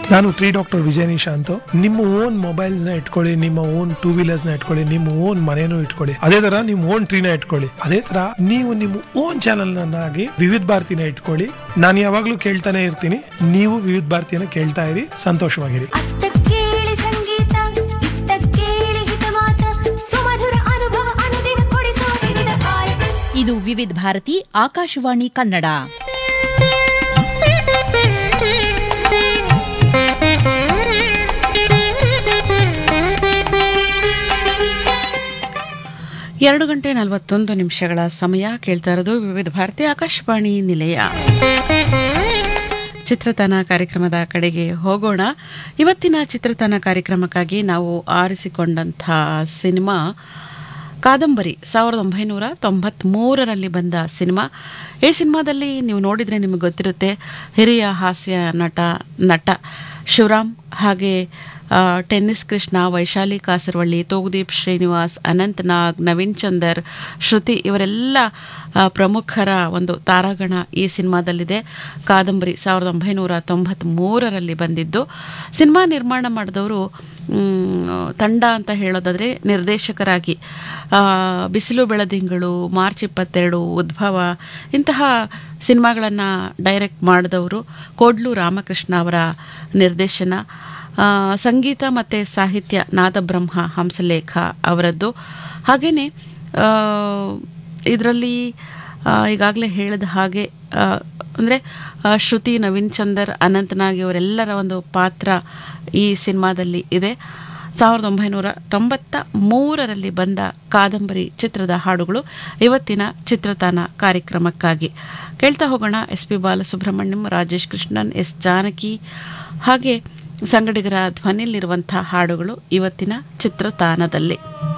ನಾನು three doctor ವಿಜಯ ನಿಶಾಂತ್ ನಿಮ್ಮ own mobiles ನ ಇಟ್ಕೊಳ್ಳಿ ನಿಮ್ಮ ಓನ್ ಟೂ ವೀಲರ್ಸ್ ನ ಇಟ್ಕೊಳ್ಳಿ ನಿಮ್ಮ ಓನ್ ಮನೇನು ಇಟ್ಕೊಳ್ಳಿ ಅದೇ ತರ ನಿಮ್ಮ ಓನ್ ಟ್ರೀನ ಇಟ್ಕೊಳ್ಳಿ ಅದೇ ತರ ನೀವು ನಿಮ್ಮ ಓನ್ ಚಾನಲ್ ನನ್ನಾಗಿ ವಿವಿಧ ಭಾರತಿನ ಇಟ್ಕೊಳ್ಳಿ ನಾನು ಯಾವಾಗ್ಲೂ ಕೇಳ್ತಾನೆ ಇರ್ತೀನಿ ನೀವು ವಿವಿಧ ಭಾರತಿಯನ್ನ ಕೇಳ್ತಾ ಇರಿ ಸಂತೋಷವಾಗಿರಿ ಅತ್ತ ಕೇಳಿ ಸಂಗೀತ ಇತ್ತ ಕೇಳಿ ಹಿತವಾದ ಸುಮಧುರ ಅನುಭವ ಅನುದಿನ ಕೊಡಿಸುವ ವಿವಿಧ ಭಾರತಿ ಇದು ವಿವಿಧ ಭಾರತಿ ಆಕಾಶವಾಣಿ ಕನ್ನಡ ಎರಡು ಗಂಟೆ ನಲವತ್ತೊಂದು ನಿಮಿಷಗಳ ಸಮಯ ಕೇಳ್ತಾ ಇರೋದು ವಿವಿಧ ಭಾರತಿ ಆಕಾಶವಾಣಿ ನಿಲಯ ಚಿತ್ರತನ ಕಾರ್ಯಕ್ರಮದ ಕಡೆಗೆ ಹೋಗೋಣ ಇವತ್ತಿನ ಚಿತ್ರತನ ಕಾರ್ಯಕ್ರಮಕ್ಕಾಗಿ ನಾವು ಆರಿಸಿಕೊಂಡಂಥ ಸಿನಿಮಾ ಕಾದಂಬರಿ ಸಾವಿರದ ಒಂಬೈನೂರ ತೊಂಬತ್ತ್ಮೂರರಲ್ಲಿ ಬಂದ ಸಿನಿಮಾ ಈ ಸಿನಿಮಾದಲ್ಲಿ ನೀವು ನೋಡಿದರೆ ನಿಮಗೆ ಗೊತ್ತಿರುತ್ತೆ ಹಿರಿಯ ಹಾಸ್ಯ ನಟ ನಟ ಶಿವರಾಮ್ ಹಾಗೆ ಆ, ಟೆನ್ನಿಸ್ ಕೃಷ್ಣ ವೈಶಾಲಿ ಕಾಸರವಳ್ಳಿ ತೋಗುದೀಪ್ ಶ್ರೀನಿವಾಸ್ ಅನಂತ್ ನಾಗ್ ನವೀನ್ ಚಂದರ್ ಶ್ರುತಿ ಇವರೆಲ್ಲ ಆ, ಪ್ರಮುಖರ ಒಂದು ತಾರಾಗಣ ಈ ಸಿನಿಮಾದಲ್ಲಿದೆ ಕಾದಂಬರಿ ಸಾವಿರದ ಒಂಬೈನೂರ ತೊಂಬತ್ತ್ಮೂರರಲ್ಲಿ ಬಂದಿದ್ದು ಸಿನಿಮಾ ನಿರ್ಮಾಣ ಮಾಡಿದವರು ಮ್, ತಂಡ ಅಂತ ಹೇಳೋದಾದರೆ ನಿರ್ದೇಶಕರಾಗಿ ಆ, ಬಿಸಿಲು ಬೆಳದಿಂಗಳು ಮಾರ್ಚ್ ಇಪ್ಪತ್ತೆರಡು ಉದ್ಭವ ಇಂತಹ ಸಿನಿಮಾಗಳನ್ನು ಡೈರೆಕ್ಟ್ ಮಾಡಿದವರು ಕೋಡ್ಲು ರಾಮಕೃಷ್ಣ ಅವರ ನಿರ್ದೇಶನ ಆ, ಸಂಗೀತ ಮತ್ತು ಸಾಹಿತ್ಯ ನಾದಬ್ರಹ್ಮ ಹಂಸಲೇಖ ಅವರದ್ದು ಹಾಗೆಯೇ ಇದರಲ್ಲಿ ಈಗಾಗಲೇ ಹೇಳಿದ ಹಾಗೆ ಅಂದರೆ ಶ್ರುತಿ ನವೀನ್ ಚಂದರ್ ಅನಂತನಾಗ್ ಇವರೆಲ್ಲರ ಒಂದು ಪಾತ್ರ ಈ ಸಿನಿಮಾದಲ್ಲಿ ಇದೆ ಸಾವಿರದ ಒಂಬೈನೂರ ತೊಂಬತ್ತ ಮೂರರಲ್ಲಿ ಬಂದ ಕಾದಂಬರಿ ಚಿತ್ರದ ಹಾಡುಗಳು ಇವತ್ತಿನ ಚಿತ್ರತಾನ ಕಾರ್ಯಕ್ರಮಕ್ಕಾಗಿ ಕೇಳ್ತಾ ಹೋಗೋಣ S P Balasubrahmanyam Rajesh Krishnan S Janaki ಹಾಗೆ ಸಂಗಡಿಗರ ಧ್ವನಿಯಲ್ಲಿರುವಂಥ ಹಾಡುಗಳು ಇವತ್ತಿನ ಚಿತ್ರತಾನದಲ್ಲಿ